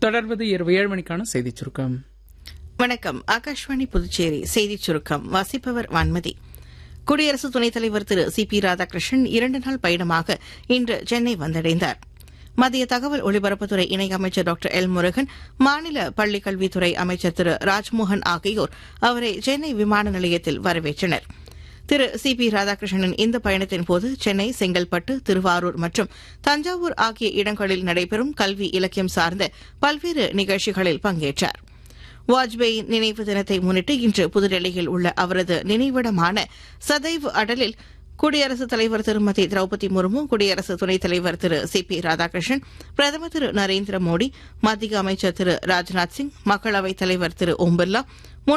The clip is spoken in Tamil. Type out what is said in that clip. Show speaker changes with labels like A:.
A: தொடர்வது இரவு ஏழு மணிக்கான செய்திச் சுருக்கம்
B: வணக்கம் ஆகாஷ்வாணி புதுச்சேரி செய்திச் சுருக்கம் வாசிப்பவர் வான்மதி குடியரசு துணைத் தலைவர் திரு சி பி ராதாகிருஷ்ணன் இரண்டு நாள் பயணமாக இன்று சென்னை வந்தடைந்தார் மத்திய தகவல் ஒலிபரப்புத்துறை இணையமைச்சர் டாக்டர் எல் முருகன் மாநில பள்ளிக் கல்வித்துறை அமைச்சர் திரு ராஜ்மோகன் ஆகியோர் அவரை சென்னை விமான நிலையத்தில் வரவேற்றனர் திரு சி பி ராதாகிருஷ்ணனின் இந்த பயணத்தின் போது சென்னை செங்கல்பட்டு திருவாரூர் மற்றும் தஞ்சாவூர் ஆகிய இடங்களில் நடைபெறும் கல்வி இலக்கியம் சார்ந்த பல்வேறு நிகழ்ச்சிகளில் பங்கேற்றார் வாஜ்பேயின் நினைவு தினத்தை முன்னிட்டு இன்று புதுடெல்லியில் உள்ள அவரது நினைவிடமான சதைவ் அடலில் குடியரசுத் தலைவர் திருமதி திரௌபதி முர்மு குடியரசு துணைத் தலைவர் திரு சி பி ராதாகிருஷ்ணன் பிரதமர் திரு நரேந்திர மோடி மத்திய அமைச்சர் திரு ராஜ்நாத் சிங் மக்களவைத் தலைவர் திரு ஓம் பிர்லா